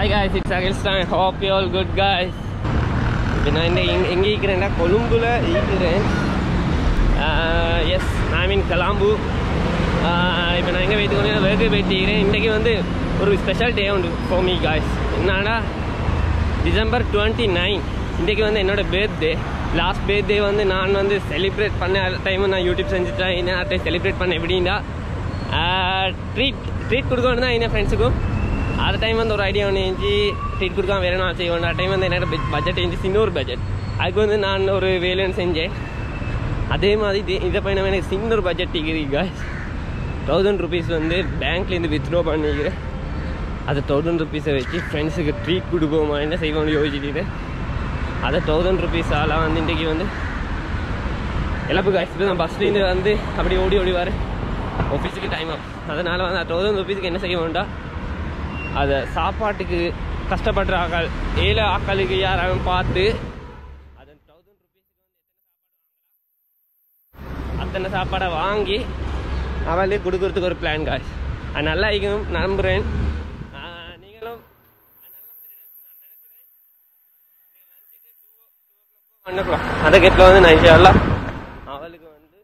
Hi guys it's அகில்ஸ்டான் hope you all good guys இப்போ நான் இந்த எங்க எங்கே இருக்கிறேன்னா கொழும்புல இருக்கிறேன் எஸ் நான் மீன் கலாம்பு இப்போ நான் எங்கே வைத்துக்கொண்டு வேர்க்கு போயிட்டுக்கிறேன் இன்றைக்கி வந்து ஒரு ஸ்பெஷல் டே உண்டு for me guys என்னன்னா டிசம்பர் டுவெண்ட்டி நைன் இன்றைக்கி வந்து என்னோடய பர்த்டே லாஸ்ட் பர்த்டே வந்து நான் வந்து செலிப்ரேட் பண்ண டைம் நான் யூடியூப் செஞ்சுட்டேன் என்ன செலிப்ரேட் பண்ண எப்படின்னா ட்ரீட் ட்ரீட் கொடுக்கணும் தான் என் ஃப்ரெண்ட்ஸுக்கும் அந்த டைம் வந்து ஒரு ஐடியா ஒன்று இருந்துச்சு ட்ரீட் கொடுக்காம வேறு நான் செய்வோம் அந்த டைம் வந்து என்னோட பட்ஜெட் இருந்துச்சு இன்னொரு பட்ஜெட் அதுக்கு வந்து நான் ஒரு வேலைன்னு செஞ்சேன் அதே மாதிரி இது இதை பையன் எனக்கு சின்ன ஒரு budget degree guys thousand rupees வந்து பேங்க்லேருந்து வித்ட்ரா பண்ணிக்கிறேன் அதை தௌசண்ட் ருபீஸை வச்சு ஃப்ரெண்ட்ஸுக்கு ட்ரீட் கொடுப்போமா என்ன செய்வோம்னு யோசிச்சுட்டு அதை தௌசண்ட் ருபீஸாலாம் வந்து இன்றைக்கி வந்து எல்லாப்பு காய்ஸ் இப்போ நான் பஸ்லேருந்து வந்து அப்படி ஓடி ஓடி வரேன் ஆஃபீஸுக்கு டைம் ஆகும் அதனால் வந்து தௌசண்ட் ருபீஸ்க்கு என்ன செய்ய வேண்டாம் அதை சாப்பாட்டுக்கு கஷ்டப்படுற ஆக்கள் ஏழை ஆக்களுக்கு யாராவது பார்த்து அதை தௌசண்ட் ருபீஸுக்கு வந்து அத்தனை சாப்பாடை வாங்கி அவளே கொடுக்கறதுக்கு ஒரு பிளான் காய்ஸ் அது நல்லா இருக்கும் நம்புகிறேன் நீங்களும் பண்ணிக்கலாம் அதை கெட்டில் வந்து நான் இன்ஷால்லாம் அவளுக்கு வந்து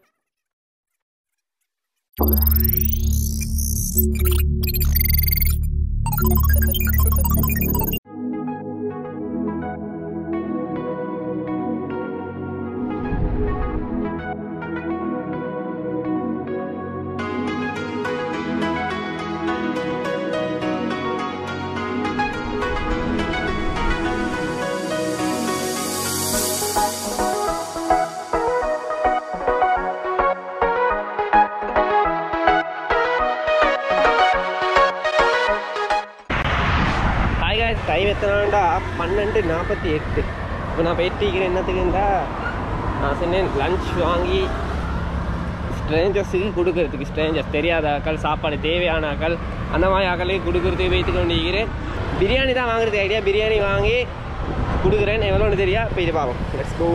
ஹாய் காய்ஸ் டைம் எத்தனாண்டா பன்னெண்டு நாற்பத்தி எட்டு இப்போ நான் போயிட்டு என்னத்துக்குண்டா நான் சொன்னேன் லஞ்ச் வாங்கி ஸ்ட்ரேஞ்சர்ஸுக்கு கொடுக்கறதுக்கு ஸ்ட்ரேஞ்சர்ஸ் தெரியாத ஆக்கள் சாப்பாடு தேவையான ஆக்கள் அந்த மாதிரி ஆக்களே கொடுக்கறதுக்கு வைத்து கொண்டிருக்கிறேன் பிரியாணி தான் வாங்குறது ஐடியா பிரியாணி வாங்கி கொடுக்குறேன் எவ்வளோன்னு தெரியா போயிட்டு பார்ப்போம் லெட்ஸ் கோ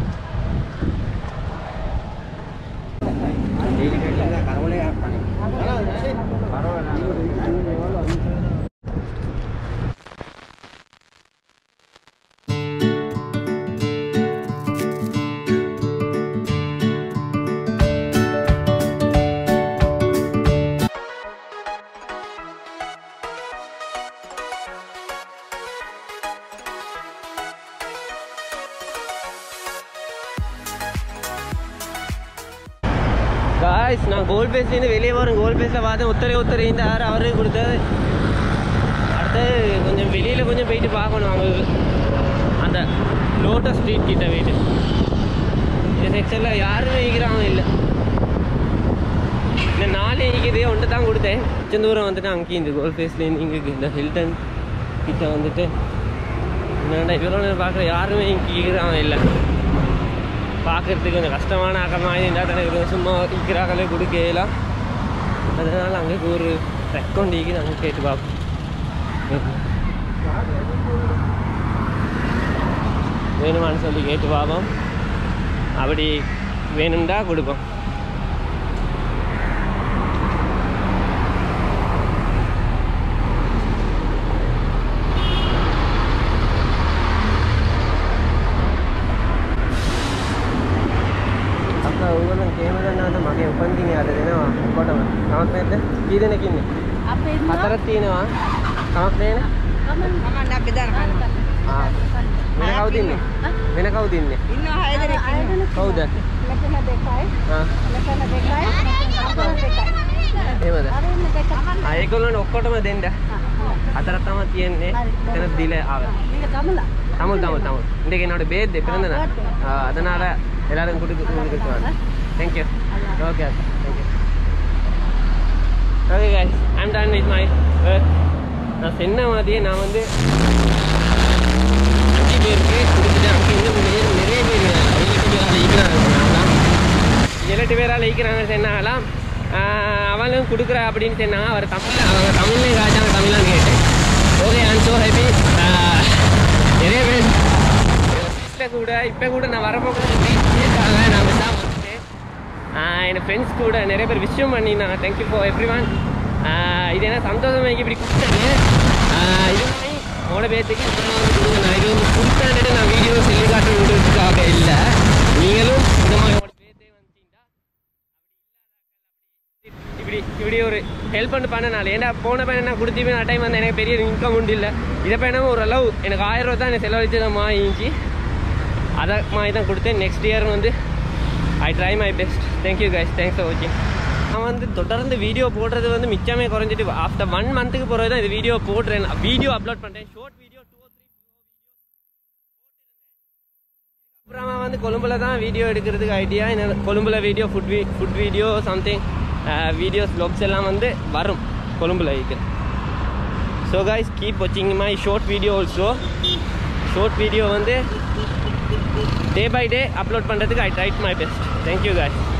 காய்ஸ் நான் கோல் பேஸ்லேருந்து வெளியே வரேன் கோல் பேஸில் பார்த்தேன் ஒத்தரை ஒத்தரை இந்த ஆறு அவரே கொடுத்தது அடுத்து கொஞ்சம் வெளியில் கொஞ்சம் போயிட்டு பார்க்கணும் அவங்க அந்த லோட்டஸ் ஸ்ட்ரீட் கிட்ட போயிட்டு இந்த செக்ஷனில் யாருமே ஈக்கிறாங்க இல்லை இந்த நாலு ஈக்குதே ஒன்று தான் கொடுத்தேன் கொஞ்சம் தூரம் வந்துட்டு அங்கேயும் இந்த கோல் ஃபேஸ்லேருந்து இங்கே இந்த ஹில்டன் கிட்ட வந்துட்டு என்னடா இவ்வளோ நேரம் பார்க்குற யாருமே இங்கே ஈக்கிறாங்க இல்லை பார்க்கறதுக்கு கொஞ்சம் கஷ்டமான ஆக்கமாக இருந்தால் தானே இருக்கும் சும்மா விற்கிறாங்களே கொடுக்கலாம் அதனால் அங்கே ஒரு ரெக்கவுண்ட் ஈக்கி நாங்கள் கேட்டு பார்ப்போம் வேணுமான்னு சொல்லி கேட்டு பார்ப்போம் அப்படி வேணும்டா கொடுப்போம் අක්කා ඕගොල්ලන් කේම ගන්නවද මගේ උපන්දිනේ අද දෙනවා ඔක්කොටම කමක් නැද්ද කී දෙනෙක් ඉන්නේ අපේ හතරක් තියෙනවා කමක් නෑනේ මම බෙදාන ආ වෙන කවුද ඉන්නේ වෙන කවුද ඉන්නේ ඉන්නවා හය දෙනෙක් ඉන්නවා. කවුද මෙතන දෙකයි ආ මෙතන දෙකයි අතන දෙකයි එහෙමද අර ඉන්න දෙක ආ ඒගොල්ලන්ට ඔක්කොටම දෙන්න හතරක් තමයි තියෙන්නේ එතන දීලා ආව நீங்க தமிழா தமிழ் தமிழ் தமிழ் இன்றைக்கு என்னோட பேர்தே பிறந்த நாள் ஆ, அதனால எல்லாரும் கொடுக்க கொடுக்குறாங்க thank you okay thank you okay guys I'm done with my work நான் சொன்ன மாதிரியே நான் வந்து அஞ்சு பேருக்கு கொடுத்துட்டேன் அங்கே இன்னும் நிறைய நிறைய பேர் ஏழு பேரால் ஈக்கிறாங்க ஏழு பேரால் ஈக்கிறாங்க சொன்னாங்களாம் அவளும் கொடுக்குறா அப்படின்னு சொன்னாங்க அவர் தமிழ் அவங்க தமிழ்லேயும் காய்ச்சாங்க தமிழ்லாம் கேட்டேன் ஓகே ஐம் ஸோ ஹாப்பி நிறைய பேர் சிஸ்டர் கூட இப்போ கூட நான் வரப்போ கூட கேட்டாங்க நான் தான் வந்துட்டேன் என் ஃப்ரெண்ட்ஸ் கூட நிறைய பேர் விஷயம் பண்ணியிருந்தாங்க தேங்க்யூ ஃபார் எவ்ரி ஒன் இது என்ன சந்தோஷமாக இப்படி கொடுத்தாங்க இது மாதிரி உங்களோட பேத்துக்கு இப்போ நான் வந்து கொடுங்க நான் இது வந்து கொடுத்தாண்டே நான் வீடியோ சொல்லி காட்டுறதுக்காக இல்லை நீங்களும் இந்த மாதிரி உங்களோட பேத்தே வந்துட்டீங்கன்னா இப்படி இப்படி ஒரு ஹெல்ப் பண்ணி பண்ணனால ஏன்னா போன பையன் நான் கொடுத்து நான் டைம் வந்து எனக்கு பெரிய இன்கம் உண்டு இல்லை இதை பையனும் ஓரளவு எனக்கு ஆயிரம் ரூபா தான் எனக்கு செலவழிச்சு நான் வாங்கிச்சு அதை மாதிரி தான் கொடுத்தேன் நெக்ஸ்ட் இயர் வந்து I try my best thank you guys thanks for வாட்சிங் நான் வந்து தொடர்ந்து வீடியோ போடுறது வந்து மிச்சமே குறைஞ்சிட்டு ஆஃப்டர் ஒன் மந்த்துக்கு பிறகு தான் இது வீடியோ போடுறேன் வீடியோ அப்லோட் பண்ணுறேன் ஷார்ட் வீடியோ டூ த்ரீ அப்புறமா வந்து கொழும்புல தான் வீடியோ எடுக்கிறதுக்கு ஐடியா என்ன கொழும்புல video food we food video something videos blogs எல்லாம் வந்து வரும் கொழும்புல இருக்குது ஸோ கைஸ் கீப் வாட்சிங் my short video also short video வந்து டே பை டே அப்லோட் பண்ணுறதுக்கு I tried my best thank you guys